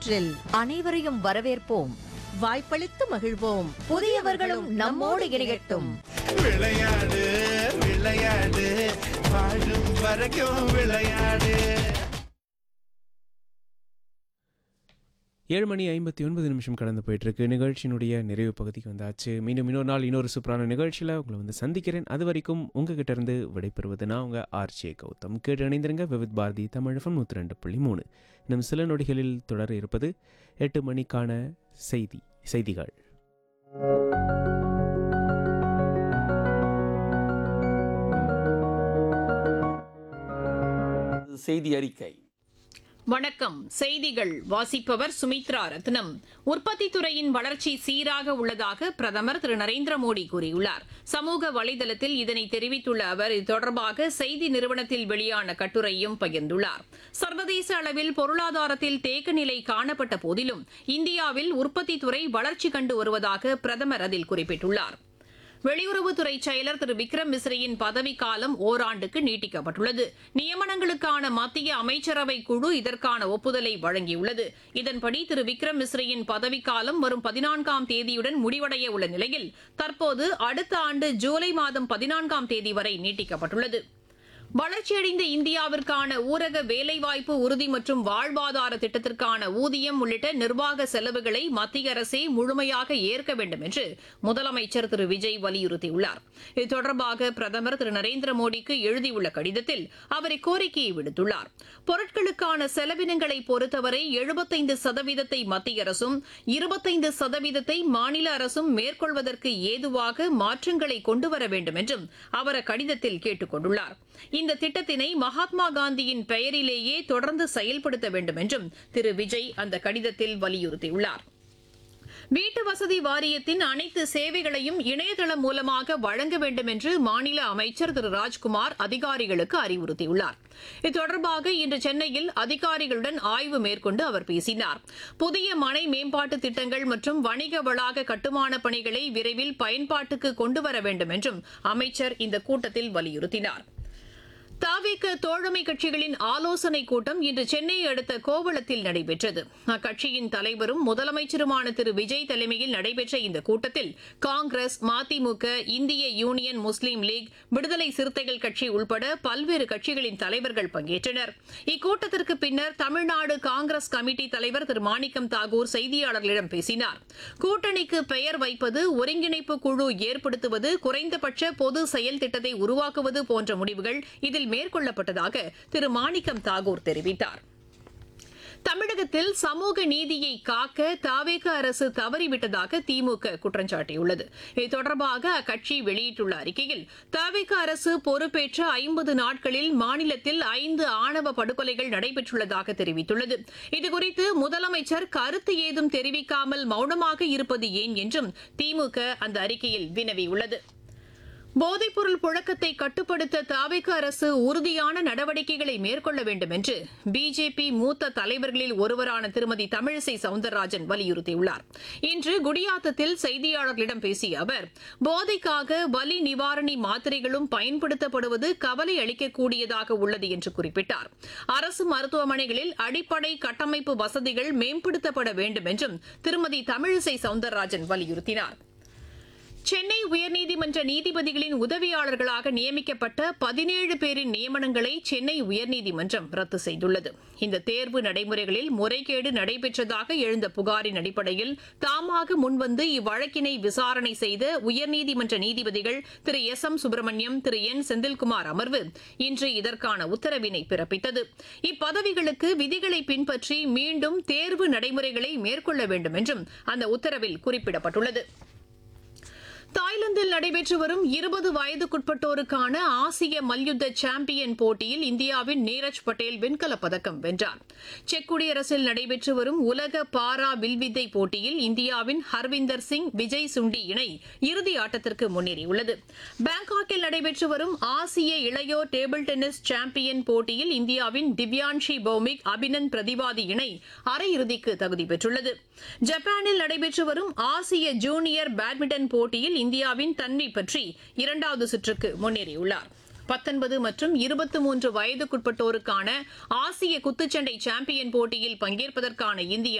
மூன்றில் அனைவரையும் வரவேற்போம் வாய்ப்பளித்து மகிழ்வோம் புதியவர்களும் நம்மோடு இணையட்டும் விளையாடு விளையாடு வாழும் வரைக்கும் விளையாடு ஏழு மணி ஐம்பத்தி ஒன்பது நிமிஷம் கடந்து போயிட்டு இருக்கு நிகழ்ச்சியினுடைய நிறைவு பகுதிக்கு வந்தாச்சு மீண்டும் இன்னொரு நாள் இன்னொரு சூப்பரான நிகழ்ச்சியில் உங்களை வந்து சந்திக்கிறேன் அது வரைக்கும் உங்ககிட்ட இருந்து விடைபெறுவது நான் உங்கள் ஆர்ஜே கௌதம் கேட்டு இணைந்திருங்க விவித் பாரதி தமிழகம் நூற்றி ரெண்டு புள்ளி மூணு இன்னும் சில நொடிகளில் தொடர இருப்பது எட்டு மணிக்கான செய்தி செய்திகள் செய்தி அறிக்கை வணக்கம் செய்திகள் வாசிப்பவர் சுமித்ரா ரத்னம் உற்பத்தி துறையின் வளர்ச்சி சீராக உள்ளதாக பிரதமர் திரு நரேந்திர மோடி கூறியுள்ளார் சமூக வலைதளத்தில் இதனை தெரிவித்துள்ள அவர் இது தொடர்பாக செய்தி நிறுவனத்தில் வெளியான கட்டுரையும் பகிர்ந்துள்ளார் சர்வதேச அளவில் பொருளாதாரத்தில் தேக்க நிலை காணப்பட்ட போதிலும் இந்தியாவில் உற்பத்தி துறை வளர்ச்சி கண்டு வருவதாக பிரதமர் அதில் குறிப்பிட்டுள்ளார் வெளியுறவுத்துறை செயலர் திரு விக்ரம் மிஸ்ரியின் பதவிக்காலம் ஓராண்டுக்கு நீட்டிக்கப்பட்டுள்ளது நியமனங்களுக்கான மத்திய அமைச்சரவை குழு இதற்கான ஒப்புதலை வழங்கியுள்ளது இதன்படி திரு விக்ரம் மிஸ்ரியின் பதவிக்காலம் வரும் பதினான்காம் தேதியுடன் முடிவடைய உள்ள நிலையில் தற்போது அடுத்த ஆண்டு ஜூலை மாதம் பதினான்காம் தேதி வரை நீட்டிக்கப்பட்டுள்ளது வளர்ச்சியடைந்த இந்தியாவிற்கான ஊரக வேலைவாய்ப்பு உறுதி மற்றும் வாழ்வாதார திட்டத்திற்கான ஊதியம் உள்ளிட்ட நிர்வாக செலவுகளை மத்திய அரசே முழுமையாக ஏற்க வேண்டும் என்று முதலமைச்சர் திரு விஜய் வலியுறுத்தியுள்ளார் இது தொடர்பாக பிரதமர் திரு நரேந்திர மோடிக்கு எழுதியுள்ள கடிதத்தில் அவர் இக்கோரிக்கையை விடுத்துள்ளார் பொருட்களுக்கான செலவினங்களை பொறுத்தவரை எழுபத்தைந்து சதவீதத்தை மத்திய அரசும் இருபத்தைந்து சதவீதத்தை மாநில அரசும் மேற்கொள்வதற்கு ஏதுவாக மாற்றங்களை கொண்டுவர வேண்டும் என்றும் அவர் அக்கடிதத்தில் கேட்டுக் கொண்டுள்ளார் இந்த திட்டத்தினை மகாத்மா காந்தியின் பெயரிலேயே தொடர்ந்து செயல்படுத்த வேண்டும் என்றும் திரு விஜய் அந்த கடிதத்தில் வலியுறுத்தியுள்ளார் வீட்டு வசதி வாரியத்தின் அனைத்து சேவைகளையும் இணையதளம் மூலமாக வழங்க வேண்டும் என்று மாநில அமைச்சர் திரு ராஜ்குமார் அதிகாரிகளுக்கு அறிவுறுத்தியுள்ளார் இது தொடர்பாக இன்று சென்னையில் அதிகாரிகளுடன் ஆய்வு மேற்கொண்டு அவர் பேசினார் புதிய மனை மேம்பாட்டு திட்டங்கள் மற்றும் வணிக வளாக கட்டுமான பணிகளை விரைவில் பயன்பாட்டுக்கு கொண்டுவர வேண்டும் என்றும் அமைச்சர் இந்த கூட்டத்தில் வலியுறுத்தினார் தாவேக தோழமை கட்சிகளின் ஆலோசனைக் கூட்டம் இன்று சென்னையை அடுத்த கோவளத்தில் நடைபெற்றது அக்கட்சியின் தலைவரும் முதலமைச்சருமான திரு விஜய் தலைமையில் நடைபெற்ற இந்த கூட்டத்தில் காங்கிரஸ் மதிமுக இந்திய யூனியன் முஸ்லீம் லீக் விடுதலை சிறுத்தைகள் கட்சி உள்பட பல்வேறு கட்சிகளின் தலைவர்கள் பங்கேற்றனர் இக்கூட்டத்திற்கு பின்னர் தமிழ்நாடு காங்கிரஸ் கமிட்டி தலைவர் திரு மாணிக்கம் தாகூர் செய்தியாளர்களிடம் பேசினார் கூட்டணிக்கு பெயர் வைப்பது ஒருங்கிணைப்பு குழு ஏற்படுத்துவது குறைந்தபட்ச பொது செயல் திட்டத்தை உருவாக்குவது போன்ற முடிவுகள் இதில் மேற்கொள்ளப்பட்டதாக திரு மாணிக்கம் தாகூர் தெரிவித்தார் தமிழகத்தில் சமூக நீதியை காக்க தாவேக அரசு தவறிவிட்டதாக திமுக குற்றம் சாட்டியுள்ளது இது தொடர்பாக அக்கட்சி வெளியிட்டுள்ள அறிக்கையில் தாவேக அரசு பொறுப்பேற்ற ஐம்பது நாட்களில் மாநிலத்தில் ஐந்து ஆணவ படுகொலைகள் நடைபெற்றுள்ளதாக தெரிவித்துள்ளது இதுகுறித்து முதலமைச்சர் கருத்து ஏதும் தெரிவிக்காமல் மௌனமாக இருப்பது ஏன் என்றும் திமுக அந்த அறிக்கையில் வினவியுள்ளது போதைப்பொருள் புழக்கத்தை கட்டுப்படுத்த தாவேக அரசு உறுதியான நடவடிக்கைகளை மேற்கொள்ள வேண்டும் என்று பிஜேபி மூத்த தலைவர்களில் ஒருவரான திருமதி தமிழிசை சவுந்தரராஜன் வலியுறுத்தியுள்ளார் இன்று குடியாத்தத்தில் செய்தியாளர்களிடம் பேசிய அவர் போதைக்காக வலி நிவாரணி மாத்திரைகளும் பயன்படுத்தப்படுவது கவலை அளிக்கக்கூடியதாக உள்ளது என்று குறிப்பிட்டார் அரசு மருத்துவமனைகளில் அடிப்படை கட்டமைப்பு வசதிகள் மேம்படுத்தப்பட வேண்டும் என்றும் திருமதி தமிழிசை சவுந்தரராஜன் வலியுறுத்தினார் சென்னை உயர்நீதிமன்ற நீதிபதிகளின் உதவியாளர்களாக நியமிக்கப்பட்ட பதினேழு பேரின் நியமனங்களை சென்னை உயர்நீதிமன்றம் ரத்து செய்துள்ளது இந்த தேர்வு நடைமுறைகளில் முறைகேடு நடைபெற்றதாக எழுந்த புகாரின் அடிப்படையில் தாமாக முன்வந்து இவ்வழக்கினை விசாரணை செய்த உயர்நீதிமன்ற நீதிபதிகள் திரு எஸ் எம் சுப்பிரமணியம் திரு என் செந்தில்குமார் அமர்வு இன்று இதற்கான உத்தரவினை பிறப்பித்தது இப்பதவிகளுக்கு விதிகளை பின்பற்றி மீண்டும் தேர்வு நடைமுறைகளை மேற்கொள்ள வேண்டும் என்றும் அந்த உத்தரவில் குறிப்பிடப்பட்டுள்ளது தாய்லாந்தில் நடைபெற்று வரும் இருபது வயதுக்குட்பட்டோருக்கான ஆசிய மல்யுத்த சாம்பியன் போட்டியில் இந்தியாவின் நீரஜ் பட்டேல் வெண்கலப் பதக்கம் வென்றார் செக் குடியரசில் நடைபெற்று வரும் உலக பாரா வில்வித்தை போட்டியில் இந்தியாவின் ஹர்விந்தர் சிங் விஜய் சுண்டி இணை இறுதி ஆட்டத்திற்கு முன்னேறியுள்ளது பாங்காக்கில் நடைபெற்று வரும் ஆசிய இளையோர் டேபிள் டென்னிஸ் சாம்பியன் போட்டியில் இந்தியாவின் திவ்யான்ஷி பௌமிக் அபினந்த் பிரதிவாதி இணை அரையிறுதிக்கு தகுதி பெற்றுள்ளது ஜப்பானில் நடைபெற்று வரும் ஆசிய ஜூனியர் பேட்மிண்டன் போட்டியில் இந்தியாவின் தன்வி பற்றி இரண்டாவது சுற்றுக்கு முன்னேறியுள்ளார் பத்தொன்பது மற்றும் இருபத்தி மூன்று வயதுக்குட்பட்டோருக்கான ஆசிய குத்துச்சண்டை சாம்பியன் போட்டியில் பங்கேற்பதற்கான இந்திய